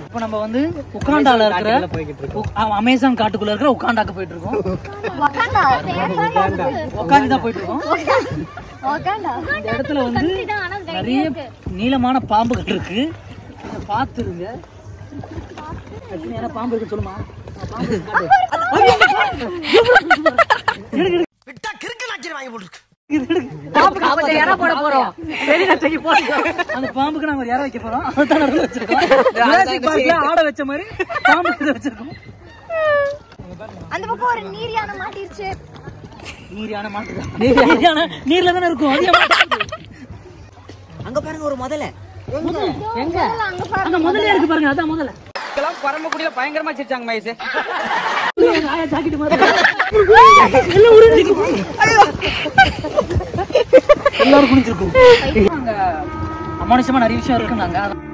இப்போ நம்ம வந்து உக்காண்டால இருக்கிற உக்- ஆமா, அமேசான் காட்டுக்குள்ள இருக்கிற உக்காண்டாக்கு போயிட்டு இருக்கோம் வகாண்டா உக்காந்து தான் போயிட்டு இருக்கோம் வகாண்டா இந்த இடத்துல வந்து நிறைய நீளமான பாம்புகள் இருக்கு இதை பார்த்துருங்க ஏன்னா பாம்பு இருக்கு சொல்லுமா ஆ, பாம்பு இருக்கு, காட்டு. ஐயோ, இங்க பாரு. எடு, எடு. விட்டா கிறுக்கு நாச்சிரி வாங்கி போட்டுருக்கு இது எடு. பாம்புக்கு இறை போட போறோம். அந்த பாம்புக்கு நாங்க ஒரு இறை வைக்க போறோம் அதுதான் நடுவுல வச்சிருக்கோம் ஜுராசிக் பார்க்ல ஆட வச்ச மாதிரி பாம்புக்கு இதை வச்சிருக்கோம் அந்த பக்கம் ஒரு நீர் யானை மாட்டிருச்சு நீர் யானை மாட்டுதான் நீர் யானை நீர்ல தானே இருக்கும் அது ஏன் மாட்டுது? அங்க பாருங்க ஒரு முதல்ல எங்க அங்க பாரு அந்த முதல்ல இருக்கு பாருங்க அதான் முதல்ல பரமக்குடியில பயங்கரமா சிரிச்சாங்க மகேஷ் ஆயா ஜாக்கெட் மாதிரி எல்லாம் உறிஞ்சிருக்கு. எல்லாரும் குனிஞ்சிருக்கும் அங்க அமானுஷமா நிறைய விஷயம் இருக்குன்னாங்க அதான்